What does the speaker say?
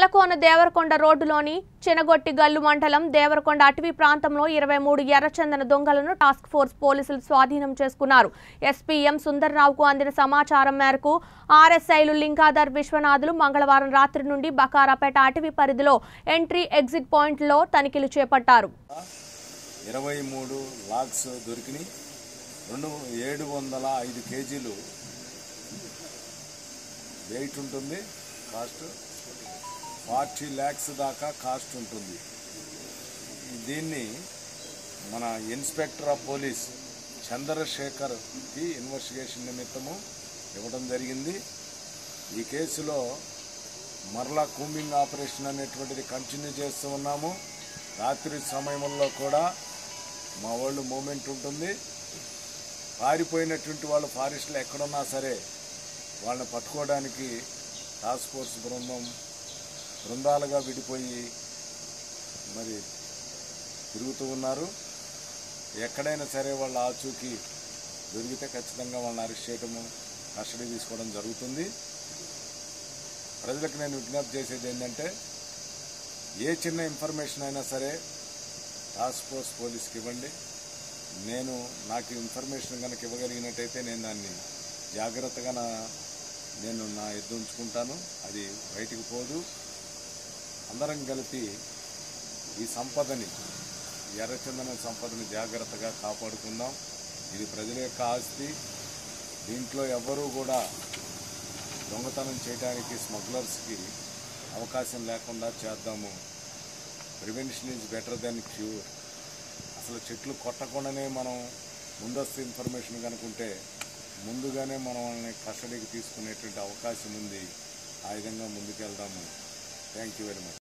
తలకోన దేవరకొండ రోడ్డులోని చెనగొట్టి గల్లు మండలం దేవరకొండ అటవీ ప్రాంతంలో ఇరవై మూడు ఎర్రచందన దొంగలను టాస్క్ ఫోర్స్ పోలీసులు స్వాధీనం చేసుకున్నారు ఎస్పీ ఎం సుందర్రావుకు అందిన సమాచారం మేరకు ఆర్ఎస్ఐలు లింగాధర్ విశ్వనాథులు మంగళవారం రాత్రి నుండి బకారాపేట అటవీ పరిధిలో ఎంట్రీ ఎగ్జిట్ పాయింట్లో తనిఖీలు చేపట్టారు ఇరవై మూడు లాక్స్ దొరికినాయి రెండు ఏడు వందల ఐదు కేజీలు వెయిట్ ఉంటుంది కాస్ట్ ఫార్టీ ల్యాక్స్ దాకా కాస్ట్ ఉంటుంది దీన్ని మన ఇన్స్పెక్టర్ ఆఫ్ పోలీస్ చంద్రశేఖర్కి ఇన్వెస్టిగేషన్ నిమిత్తము ఇవ్వడం జరిగింది ఈ కేసులో మరలా కూంబింగ్ ఆపరేషన్ అనేటువంటిది కంటిన్యూ చేస్తూ ఉన్నాము రాత్రి సమయంలో కూడా మా వాళ్ళు మూమెంట్ ఉంటుంది పారిపోయినటువంటి వాళ్ళు ఫారెస్ట్లో ఎక్కడున్నా సరే వాళ్ళని పట్టుకోవడానికి టాస్క్ ఫోర్స్ బృందం బృందాలుగా విడిపోయి మరి తిరుగుతూ ఉన్నారు ఎక్కడైనా సరే వాళ్ళ ఆచూకీ దొరికితే ఖచ్చితంగా వాళ్ళని అరెస్ట్ చేయడము కస్టడీ తీసుకోవడం జరుగుతుంది ప్రజలకు నేను విజ్ఞప్తి చేసేది ఏంటంటే ఏ చిన్న ఇన్ఫర్మేషన్ అయినా సరే టాస్క్ ఫోర్స్ పోలీస్కి ఇవ్వండి నేను నాకు ఇన్ఫర్మేషన్ కనుక ఇవ్వగలిగినట్టయితే నేను దాన్ని జాగ్రత్తగా నా నేను నా ఎద్దు ఉంచుకుంటాను అది బయటికి పోదు అందరం కలిపి ఈ సంపదని ఈ ఎర్రచందనం సంపదని జాగ్రత్తగా కాపాడుకుందాం ఇది ప్రజల యొక్క ఆస్తి దీంట్లో ఎవ్వరూ కూడా దొంగతనం చేయడానికి స్మగ్లర్స్కి అవకాశం లేకుండా చేద్దాము prevention is better than cure అసలు చెట్లు కొట్టకుండానే మనం ముందస్తు ఇన్ఫర్మేషన్ కనుకుంటే ముందుగానే మనం వాళ్ళని కస్టడీకి తీసుకునేటువంటి అవకాశం ఉంది ఆ విధంగా ముందుకెళ్దాము థ్యాంక్ యూ వెరీ మచ్